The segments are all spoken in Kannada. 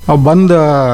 ಬಂದ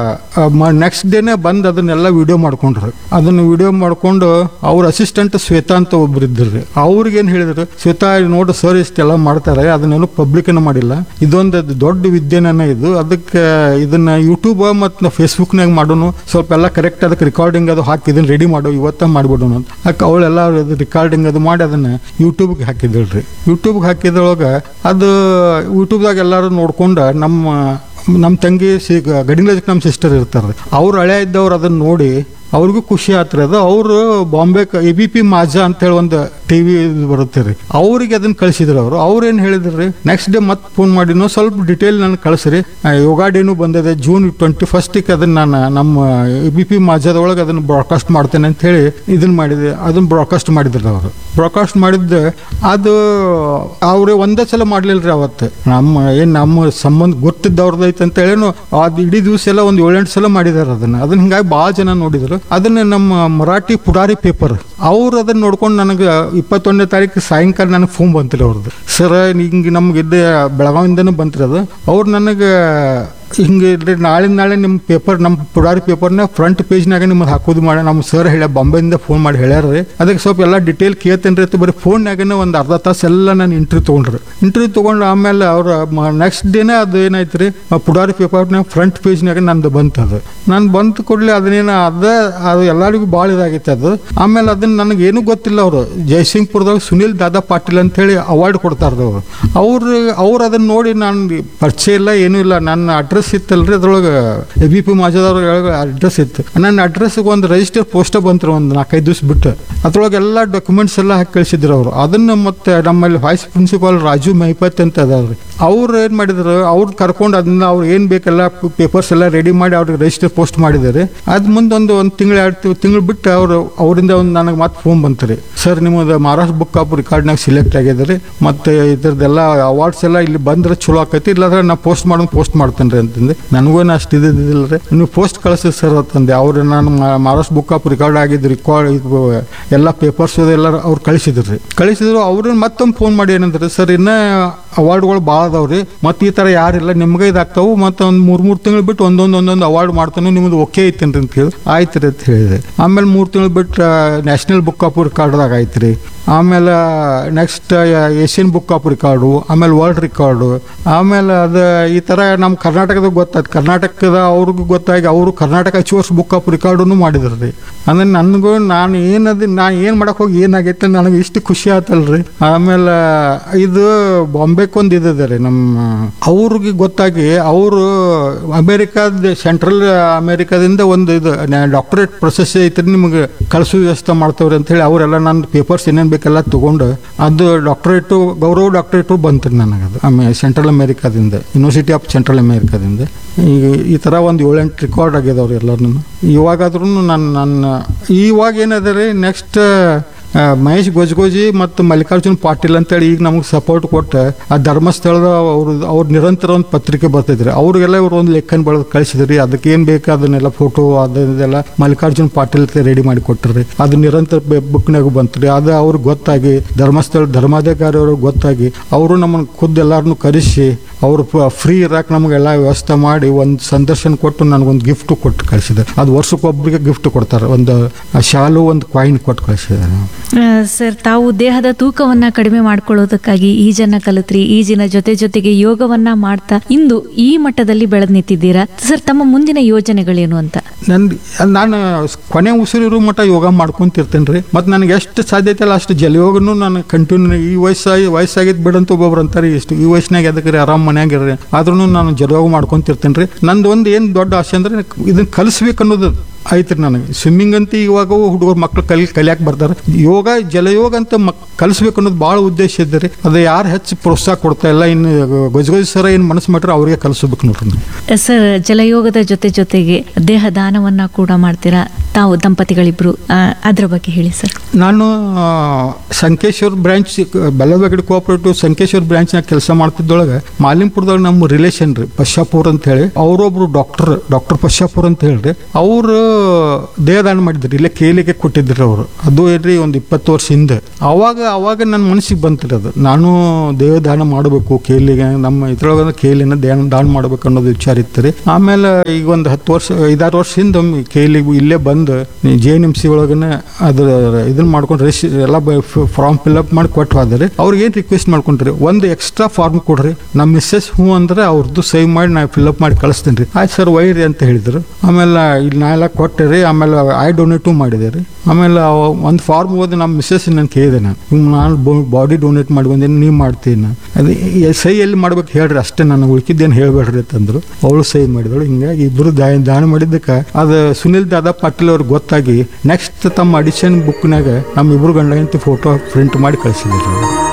ನೆಕ್ಸ್ಟ್ ಡೇನೆ ಬಂದು ಅದನ್ನೆಲ್ಲ ವಿಡಿಯೋ ಮಾಡ್ಕೊಂಡ್ರು ಅದನ್ನ ವಿಡಿಯೋ ಮಾಡ್ಕೊಂಡು ಅವ್ರ ಅಸಿಸ್ಟೆಂಟ್ ಶ್ವೇತಾ ಅಂತ ಒಬ್ರು ಇದ್ರಿ ಅವ್ರಿಗೇನು ಹೇಳಿದ್ರು ಶ್ವೇತಾ ನೋಡು ಸರ್ ಇಷ್ಟೆಲ್ಲ ಮಾಡ್ತಾರೆ ಅದನ್ನೆಲ್ಲ ಪಬ್ಲಿಕ್ನ ಮಾಡಿಲ್ಲ ಇದೊಂದು ದೊಡ್ಡ ವಿದ್ಯೆನ ಇದು ಅದಕ್ಕೆ ಇದನ್ನ ಯೂಟ್ಯೂಬ್ ಮತ್ತು ಫೇಸ್ಬುಕ್ನಾಗ ಮಾಡೋನು ಸ್ವಲ್ಪ ಎಲ್ಲ ಕರೆಕ್ಟ್ ಅದಕ್ಕೆ ರೆಕಾರ್ಡಿಂಗ್ ಅದು ಹಾಕಿ ಇದನ್ನ ರೆಡಿ ಮಾಡೋ ಇವತ್ತ ಮಾಡಿಬಿಡೋಣ ಅಂತ ಅದಕ್ಕೆ ಅವಳೆಲ್ಲ ರೆಕಾರ್ಡಿಂಗ್ ಅದು ಮಾಡಿ ಅದನ್ನ ಯೂಟ್ಯೂಬ್ಗೆ ಹಾಕಿದಳ್ರಿ ಯೂಟ್ಯೂಬ್ಗೆ ಹಾಕಿದ್ರೊಳಗೆ ಅದು ಯೂಟ್ಯೂಬ್ದಾಗ ಎಲ್ಲರೂ ನೋಡ್ಕೊಂಡು ನಮ್ಮ ನಮ್ಮ ತಂಗಿ ಸಿ ಗಡಿಂಗ್ಲಜಕ್ಕೆ ನಮ್ಮ ಸಿಸ್ಟರ್ ಇರ್ತಾರೆ ಅವ್ರು ಹಳೆ ಇದ್ದವ್ರು ಅದನ್ನ ನೋಡಿ ಅವ್ರಿಗೂ ಖುಷಿ ಆತ್ರಿ ಅದು ಅವರು Bombay A B P Majha ಅಂತ ಹೇಳಿ ಒಂದು ಟಿ ವಿ ಬರುತ್ತೆ ರೀ ಅವ್ರಿಗೆ ಅದನ್ನ ಕಳಿಸಿದ್ರು ಅವರು ಅವ್ರು ಏನು ಹೇಳಿದ್ರಿ ನೆಕ್ಸ್ಟ್ ಡೇ ಮತ್ತೆ ಫೋನ್ ಮಾಡಿ ಇನ್ನೂ ಸ್ವಲ್ಪ ಡಿಟೇಲ್ ನನಗೆ ಕಳಿಸ್ರಿ ಆ, ಯೋಗಾ ಡೇನು ಬಂದಿದೆ ಜೂನ್ ಟ್ವೆಂಟಿ ಫಸ್ಟಿಗೆ ಅದನ್ನ ನಾನು ನಮ್ಮ ಎ ಬಿ ಪಿ ಮಾಜಾದೊಳಗೆ ಅದನ್ನ ಬ್ರಾಡ್ಕಾಸ್ಟ್ ಮಾಡ್ತೇನೆ ಅಂತ ಹೇಳಿ ಇದನ್ನ ಮಾಡಿದೆ ಅದನ್ನ ಬ್ರಾಡ್ಕಾಸ್ಟ್ ಮಾಡಿದ್ರು ಅವರು ಬ್ರಾಡ್ಕಾಸ್ಟ್ ಮಾಡಿದ್ದೆ ಅದು ಅವ್ರು ಒಂದೇ ಸಲ ಮಾಡ್ಲಿಲ್ಲ ರೀ ಅವತ್ತು ನಮ್ಮ ಏನು ನಮ್ಮ ಸಂಬಂಧ ಗೊತ್ತಿದ್ದವ್ರದ್ದು ಐತೆ ಅಂತ ಹೇಳೇನು ಅದು ಇಡೀ ದಿವಸ ಎಲ್ಲ ಒಂದು ಏಳೆಂಟು ಸಲ ಮಾಡಿದಾರೆ ಅದನ್ನ ಅದನ್ನ ಹಿಂಗಾಗಿ ಭಾಳ ಜನ ನೋಡಿದ್ರು ಅದನ್ನ ನಮ್ಮ ಮರಾಠಿ ಪುಡಾರಿ ಪೇಪರ್ ಅವ್ರು ಅದನ್ನ ನೋಡ್ಕೊಂಡು ನನಗೆ ಇಪ್ಪತ್ತೊಂದನೇ ತಾರೀಕು ಸಾಯಂಕಾಲ ನನಗೆ ಫೋನ್ ಬಂತಿಲ್ಲ ಅವ್ರದ್ದು ಸರ್ ಹಿಂಗೆ ನಮ್ಗೆ ಇದ್ದ ಬೆಳಗಾವಿಂದನೂ ಬಂತ್ರಿ ಅದು ಅವ್ರು ನನಗೆ ಹಿಂಗೆ ಇಲ್ರಿ ನಾಳೆ ನಾಳೆ ನಿಮ್ಮ ಪೇಪರ್ ನಮ್ಮ ಪುಡಾರಿ ಪೇಪರ್ನ ಫ್ರಂಟ್ ಪೇಜ್ನಾಗ ನಿಮ್ಗೆ ಹಾಕೋದು ಮಾಡಿ ನಮ್ಮ ಸರ್ ಹೇಳ ಬಾಂಬೆಯಿಂದ ಫೋನ್ ಮಾಡಿ ಹೇಳ್ಯಾರ ರೀ ಅದಕ್ಕೆ ಸ್ವಲ್ಪ ಎಲ್ಲ ಡಿಟೇಲ್ ಕೇಳ್ತೇನೆ ರೀ ಬರೀ ಫೋನ್ಯಾಗನೇ ಒಂದು ಅರ್ಧ ತಾಸು ಎಲ್ಲ ನಾನು ಇಂಟ್ರ್ಯೂ ತೊಗೊಂಡ್ರಿ ಇಂಟ್ರ್ಯೂ ತೊಗೊಂಡು ಆಮೇಲೆ ಅವ್ರ ನೆಕ್ಸ್ಟ್ ಡೇನೇ ಅದು ಏನಾಯ್ತು ರೀ ಆ ಪುಡಾರಿ ಪೇಪರ್ನ ಫ್ರಂಟ್ ಪೇಜ್ನಾಗ ನಂದು ಬಂತು ಅದು ನಾನು ಬಂತು ಕೂಡಲೇ ಅದನ್ನೇನು ಅದ ಅದು ಎಲ್ಲರಿಗೂ ಭಾಳ ಇದಾಗೈತೆ ಅದು ಆಮೇಲೆ ಅದನ್ನ ನನಗೆ ಏನೂ ಗೊತ್ತಿಲ್ಲ ಅವರು ಜಯಸಿಂಗ್ಪುರದಾಗ ಸುನಿಲ್ ದಾದಾ ಪಾಟೀಲ್ ಅಂತ ಹೇಳಿ ಅವಾರ್ಡ್ ಕೊಡ್ತಾರೆ ಅವರು ಅವ್ರು ಅವ್ರು ಅದನ್ನ ನೋಡಿ ನಾನು ಪರಿಚಯ ಇಲ್ಲ ಏನೂ ಇಲ್ಲ ನನ್ನ ಅಡ್ರೆಸ್ ಇತ್ತಲ್ರಿ ಅದ್ರೊಳಗೆ ಎ ಬಿ ಪಿ ಮಾಜಾದವ್ರ ಅಡ್ರೆಸ್ ಇತ್ತು ನನ್ನ ಅಡ್ರೆಸ್ಗೆ ಒಂದು ರಿಜಿಸ್ಟರ್ ಪೋಸ್ಟ ಬಂತ್ರಿ ಒಂದು ನಾಲ್ಕೈದು ದಿವಸ ಬಿಟ್ಟು ಅದ್ರೊಳಗೆ ಎಲ್ಲ ಡಾಕ್ಯುಮೆಂಟ್ಸ್ ಎಲ್ಲ ಹಾಕಿ ಕಳಿಸಿದ್ರು ಅವರು ಅದನ್ನ ಮತ್ತೆ ನಮ್ಮಲ್ಲಿ ವೈಸ್ ಪ್ರಿನ್ಸಿಪಾಲ್ ರಾಜು ಮಹಿಪತ್ ಅಂತ ಅದಾವ್ರಿ ಅವ್ರು ಏನು ಮಾಡಿದ್ರು ಅವ್ರು ಕರ್ಕೊಂಡು ಅದನ್ನ ಅವ್ರು ಏನು ಬೇಕೆಲ್ಲ ಪೇಪರ್ಸ್ ಎಲ್ಲ ರೆಡಿ ಮಾಡಿ ಅವ್ರಿಗೆ ರಿಜಿಸ್ಟರ್ ಪೋಸ್ಟ್ ಮಾಡಿದ್ದಾರೆ ಅದು ಮುಂದೊಂದು ಒಂದು ತಿಂಗಳು ಎರಡು ತಿಂಗಳು ಬಿಟ್ಟು ಅವರು ಅವರಿಂದ ಒಂದು ನನಗೆ ಮತ್ತೆ ಫೋನ್ ಬಂತು ರೀ ಸರ್ ನಿಮ್ಮದು ಮಹಾರಾಷ್ಟ್ರ ಬುಕ್ ಆಫ್ ರೆಕಾರ್ಡ್ನಾಗ ಸಿಲೆಕ್ಟ್ ಆಗಿದೆ ರೀ ಮತ್ತು ಇದ್ರದ್ದೆಲ್ಲ ಅವಾರ್ಡ್ಸ್ ಎಲ್ಲ ಇಲ್ಲಿ ಬಂದ್ರೆ ಚಲೋ ಆಕೈತಿ ಇಲ್ಲಾಂದ್ರೆ ನಾ ಪೋಸ್ಟ್ ಮಾಡೋದು ಪೋಸ್ಟ್ ಮಾಡ್ತೇನೆ ರೀ ಅಂತಂದೆ ನನಗೂ ಅಷ್ಟು ಇದ್ದಿದ್ದಿಲ್ಲ ರೀ ನೀವು ಪೋಸ್ಟ್ ಕಳಿಸಿ ಸರ್ ಅಂತಂದೆ ಅವ್ರು ನಾನು ಮಾ- ಮಹಾರಾಷ್ಟ್ರ ಬುಕ್ ಆಫ್ ರೆಕಾರ್ಡ್ ಆಗಿದ್ದು ರೆಕಾರ್ಡ್ ಇದು ಎಲ್ಲ ಪೇಪರ್ಸ್ ಎಲ್ಲ ಅವ್ರು ಕಳಿಸಿದ್ರು ರೀ ಕಳಿಸಿದ್ರು ಅವ್ರನ್ನ ಮತ್ತೊಂದು ಫೋನ್ ಮಾಡಿ ಏನಂದ್ರೆ ಸರ್ ಇನ್ನೂ ಅವಾರ್ಡ್ಗಳು ಭಾಳ ಅದಾವ್ರಿ ಮತ್ತು ಈ ಥರ ಯಾರಿಲ್ಲ ನಿಮ್ಗೆ ಇದಾಗ್ತಾವು ಮತ್ತು ಒಂದು ಮೂರು ಮೂರು ತಿಂಗಳು ಬಿಟ್ಟು ಒಂದೊಂದು ಒಂದೊಂದು ಅವಾರ್ಡ್ ಮಾಡ್ತಾನೆ ನಿಮ್ದು ಓಕೆ ಐತೇನ್ರಿ ಅಂತ ಹೇಳಿ ಆಯ್ತು ರೀ ಅಂತ ಹೇಳಿದೆ ಆಮೇಲೆ ಮೂರು ತಿಂಗಳು ಬಿಟ್ಟು ನ್ಯಾಷನಲ್ ಬುಕ್ ಆಫ್ ರೆಕಾರ್ಡ್ದಾಗ ಆಯ್ತು ರೀ ಆಮೇಲೆ next Asian book of record ಆಮೇಲೆ ವರ್ಲ್ಡ್ ರೆಕಾರ್ಡು ಆಮೇಲೆ ಅದು ಈ ಥರ ನಮ್ಮ ಕರ್ನಾಟಕದಾಗ ಗೊತ್ತಾಯ್ತು ಕರ್ನಾಟಕದ ಅವ್ರಿಗೂ ಗೊತ್ತಾಗಿ ಅವರು ಕರ್ನಾಟಕ ಅಚೀವರ್ಸ್ ಬುಕ್ ಆಫ್ ರೆಕಾರ್ಡನ್ನು ಮಾಡಿದ್ರು ರೀ ಅಂದ್ರೆ ನನಗೂ ನಾನು ಏನದು ನಾ ಏನು ಮಾಡಕ್ಕೆ ಹೋಗಿ ಏನಾಗೈತೆ ನನಗೆ ಇಷ್ಟು ಖುಷಿ ಆತಲ್ರಿ ಆಮೇಲೆ ಇದು ಬಾಂಬೆಗೆ ಒಂದು ಇದಿದೆ ರೀ ನಮ್ಮ ಅವ್ರಿಗೆ ಗೊತ್ತಾಗಿ ಅವರು ಅಮೇರಿಕಾದ ಸೆಂಟ್ರಲ್ ಅಮೇರಿಕಾದಿಂದ ಒಂದು ಇದು ಡಾಕ್ಟರೇಟ್ ಪ್ರೊಸೆಸ್ ಐತ್ರಿ ನಿಮಗೆ ಕಳಿಸೋ ವ್ಯವಸ್ಥೆ ಮಾಡ್ತವ್ರಿ ಅಂತ ಹೇಳಿ ಅವರೆಲ್ಲ ನನ್ನ ಪೇಪರ್ಸ್ ಏನೇನು ಬೇಕೆಲ್ಲ ತಗೊಂಡು ಅದು ಡಾಕ್ಟರೇಟು ಗೌರವ ಡಾಕ್ಟರೇಟು ಬಂತು ನನಗೆ ಅದು ಆಮೇಲೆ ಸೆಂಟ್ರಲ್ ಅಮೇರಿಕಾದಿಂದ ಯೂನಿವರ್ಸಿಟಿ ಆಫ್ ಸೆಂಟ್ರಲ್ ಅಮೇರಿಕಾದಿಂದ ಈಗ ಈ ಥರ ಒಂದು ಏಳೆಂಟು ರೆಕಾರ್ಡ್ ಆಗ್ಯದವ್ರಿ ಎಲ್ಲರೂ ಇವಾಗಾದ್ರೂ ನನ್ನ ನನ್ನ ಇವಾಗ ಏನದ ರೀ ನೆಕ್ಸ್ಟ್ ಆ, ಮಹೇಶ್ ಗೊಜ್ಗೋಜಿ ಮತ್ತು ಮಲ್ಲಿಕಾರ್ಜುನ್ ಪಾಟೀಲ್ ಅಂತೇಳಿ ಈಗ ನಮಗೆ ಸಪೋರ್ಟ್ ಕೊಟ್ಟು ಆ ಧರ್ಮಸ್ಥಳದ ಅವ್ರ ಅವ್ರ ನಿರಂತರ ಒಂದು ಪತ್ರಿಕೆ ಬರ್ತಿದ್ರಿ ಅವ್ರಿಗೆಲ್ಲ ಇವ್ರು ಒಂದು ಲೆಕ್ಕನ ಬೆಳೆದು ಕಳಿಸಿದ್ರಿ ಅದಕ್ಕೆ ಏನು ಬೇಕು ಅದನ್ನೆಲ್ಲ ಫೋಟೋ ಅದನ್ನೆಲ್ಲ ಮಲ್ಲಿಕಾರ್ಜುನ್ ಪಾಟೀಲ್ ರೀ ಮಾಡಿ ಕೊಟ್ಟರಿ ಅದು ನಿರಂತರ ಬುಕ್ನಾಗ ಬಂತ್ರಿ ಅದು ಅವ್ರಿಗೆ ಗೊತ್ತಾಗಿ ಧರ್ಮಸ್ಥಳ ಧರ್ಮಾಧಿಕಾರಿ ಅವ್ರಿಗೆ ಗೊತ್ತಾಗಿ ಅವರು ನಮ್ಮನ್ನು ಖುದ್ದು ಎಲ್ಲರನ್ನು ಕರೆಸಿ ಅವರು ಫ್ರೀ ಇರಾಕ್ ನಮಗೆಲ್ಲ ವ್ಯವಸ್ಥೆ ಮಾಡಿ ಒಂದು ಸಂದರ್ಶನ ಕೊಟ್ಟು ನನಗೊಂದು ಗಿಫ್ಟ್ ಕೊಟ್ಟು ಕಳಿಸಿದ್ದಾರೆ ಅದು ವರ್ಷಕ್ಕೊಬ್ಬರಿಗೆ ಗಿಫ್ಟ್ ಕೊಡ್ತಾರೆ ಒಂದು ಶಾಲು ಒಂದು ಕಾಯಿನ್ ಕೊಟ್ಟು ಕಳಿಸಿದ್ದಾರೆ ಆ, ಸರ್ ತಾವು ದೇಹದ ತೂಕವನ್ನ ಕಡಿಮೆ ಮಾಡ್ಕೊಳ್ಳೋದಕ್ಕಾಗಿ ಈಜನ್ನ ಕಲಿತ್ರಿ ಈಜಿನ ಜೊತೆ ಜೊತೆಗೆ ಯೋಗವನ್ನ ಮಾಡ್ತಾ ಇಂದು ಈ ಮಟ್ಟದಲ್ಲಿ ಬೆಳೆದ್ ನಿಂತಿದ್ದೀರಾ ಸರ್ ತಮ್ಮ ಮುಂದಿನ ಯೋಜನೆಗಳೇನು ಅಂತ ನನ್ನ ನಾನು ಕೊನೆ ಉಸಿರಿರೋ ಮಟ್ಟ ಯೋಗ ಮಾಡ್ಕೊಂತಿರ್ತೇನೆ ರೀ ಮತ್ತು ನನಗೆ ಎಷ್ಟು ಸಾಧ್ಯತೆ ಇಲ್ಲ ಅಷ್ಟು ಜಲಯೋಗನು ನಾನು ಕಂಟಿನ್ಯೂ ಈ ವಯಸ್ಸಾಗಿ ವಯಸ್ಸಾಗಿದ್ದು ಬಿಡಂತ ಒಬ್ಬೊಬ್ರು ಅಂತಾರೆ ಇಷ್ಟು ಈ ವಯಸ್ಸಿನಾಗ ಎದಕ್ಕೆ ರೀ ಆರಾಮ್ ಮನ್ಯಾಗ ಇರ್ರಿ ಆದ್ರೂ ನಾನು ಜಲಯೋಗ ಮಾಡ್ಕೊಂತಿರ್ತೇನೆ ರೀ ನಂದು ಒಂದು ಏನು ದೊಡ್ಡ ಆಸೆ ಅಂದ್ರೆ ಇದನ್ನ ಕಲಿಸ್ಬೇಕು ಅನ್ನೋದು ಐತ್ರಿ ನನಗೆ ಸ್ವಿಮ್ಮಿಂಗ್ ಅಂತ ಇವಾಗ ಹುಡುಗರು ಮಕ್ಳು ಕಲಿ ಕಲಿಯಾಕೆ ಬರ್ತಾರೆ ಯೋಗ ಜಲಯೋಗ ಅಂತ ಮಕ್ ಕಲಿಸ್ಬೇಕು ಅನ್ನೋದು ಭಾಳ ಉದ್ದೇಶ ಇದೆ ರೀ ಅದು ಯಾರು ಹೆಚ್ಚು ಪ್ರೋತ್ಸಾಹ ಕೊಡ್ತಾ ಇಲ್ಲ ಇನ್ನು ಗೊಜಗೊಜ್ ಸರ ಏನು ಮನಸ್ಸು ಮಾಡ್ರೆ ಅವ್ರಿಗೆ ಕಲಿಸ್ಬೇಕು ನೋಡ್ರಿ ನಾನು. ಸರ್ ಜಲಯೋಗದ ಜೊತೆ ಜೊತೆಗೆ ದೇಹ ದಾನವನ್ನ ಕೂಡ ಮಾಡ್ತೀರಾ ತಾವು ದಂಪತಿಗಳಿಬ್ರು ಆ, ಅದ್ರ ಬಗ್ಗೆ ಹೇಳಿ ಸರ್ ನಾನು ಆ, ಸಂಕೇಶ್ವರ್ ಬ್ರಾಂಚ್ ಬೆಲ್ಲಬೇಗಡಿ ಕೋಆಪರೇಟಿವ್ ಸಂಕೇಶ್ವರ್ ಬ್ರಾಂಚ್ನಾಗ ಕೆಲಸ ಮಾಡ್ತಿದ್ದೊಳಗೆ ಮಾಲಿಂಪುರದಾಗ ನಮ್ಮ ರಿಲೇಷನ್ ರೀ ಪಶ್ಚಾಪುರ್ ಅಂತ ಹೇಳಿ ಅವರೊಬ್ರು ಡಾಕ್ಟರ್ ಡಾಕ್ಟರ್ ಪಶ್ಚಾಪುರ್ ಅಂತ ಹೇಳ್ರಿ ಅವರು ದೇಹದಾನ ಮಾಡಿದ್ರು ಇಲ್ಲೇ ಕೇಲಿಗೆ ಕೊಟ್ಟಿದ್ರು ಅವರು ಅದು ಏನ್ರಿ ಒಂದು ಇಪ್ಪತ್ತು ವರ್ಷ ಹಿಂದೆ ಅವಾಗ ಅವಾಗ ನನ್ನ ಮನಸ್ಸಿಗೆ ಬಂತಿರ ಅದು ನಾನು ದೇಹದಾನ ಮಾಡಬೇಕು ಕೇಲಿಗೆ ನಮ್ಮ ಇದ್ರೊಳಗೆ ಕೇಲಿನ ದಾನ ದಾನ ಮಾಡ್ಬೇಕು ಅನ್ನೋದು ವಿಚಾರ ಇತ್ತು ರೀ ಆಮೇಲೆ ಈಗ ಒಂದು ಹತ್ತು ವರ್ಷ ಐದಾರು ವರ್ಷ ಹಿಂದೆ ಒಮ್ಮೆ ಕೇಲಿಗೆ ಇಲ್ಲೇ ಬಂದು ಜೆ ಎನ್ ಎಮ್ ಸಿ ಒಳಗನೆ ಅದ್ರ ಇದನ್ನ ಮಾಡ್ಕೊಂಡು ರೆಸಿ ಎಲ್ಲ ಫಾರ್ಮ್ ಫಿಲ್ಅಪ್ ಮಾಡಿ ಕೊಟ್ಟು ಹೋದ್ರಿ ಅವ್ರಿಗೆ ಏನು ರಿಕ್ವೆಸ್ಟ್ ಮಾಡ್ಕೊಂಡ್ರಿ ಒಂದು ಎಕ್ಸ್ಟ್ರಾ ಫಾರ್ಮ್ ಕೊಡ್ರಿ ನಮ್ಮ ಮಿಸ್ಸಸ್ ಹ್ಞೂ ಅಂದ್ರೆ ಅವ್ರದ್ದು ಸೈವ್ ಮಾಡಿ ನಾ ಫಿಲ್ಅಪ್ ಮಾಡಿ ಕಳಿಸ್ತೀನಿ ರೀ ಆಯ್ತು ಸರ್ ವೈರಿ ಅಂತ ಹೇಳಿದ್ರು ಆಮೇಲೆ ಇಲ್ಲಿ ನಾ ಎಲ್ಲ ಕೊಟ್ಟೆ ರೀ ಆಮೇಲೆ ಐ ಡೊನೇಟು ಮಾಡಿದೆ ರೀ ಆಮೇಲೆ ಒಂದು ಫಾರ್ಮ್ ಓದಿ ನಮ್ಮ ಮಿಸ್ಸಸ್ ನಾನು ಕೇಳಿದೆ ನಾನು ಹಿಂಗೆ ನಾನು ಬಾಡಿ ಡೊನೇಟ್ ಮಾಡಿ ಬಂದೇನೆ ನೀವು ಮಾಡ್ತೀನಿ ಅದು ಎ- ಸಹಿ ಎಲ್ಲಿ ಮಾಡ್ಬೇಕು ಹೇಳ್ರಿ ಅಷ್ಟೇ ನನಗೆ ಉಳ್ಕಿದ್ದೇನು ಹೇಳ್ಬೇಡ್ರಿ ಅಂತಂದ್ರು ಅವಳು ಸಹಿ ಮಾಡಿದಳು ಹಿಂಗಾಗಿ ಇಬ್ಬರು ದಾನ ದಾನ ಮಾಡಿದ್ದಕ್ಕೆ ಅದು ಸುನಿಲ್ ದಾದಾ ಪಾಟೀಲ್ ಅವ್ರಿಗೆ ಗೊತ್ತಾಗಿ ನೆಕ್ಸ್ಟ್ ತಮ್ಮ ಅಡಿಷನ್ ಬುಕ್ನಾಗ ನಮ್ಮ ಇಬ್ಬರು ಗಂಡ ಹೆಂಡತಿ ಫೋಟೋ ಪ್ರಿಂಟ್ ಮಾಡಿ ಕಳಿಸಿದ್ರು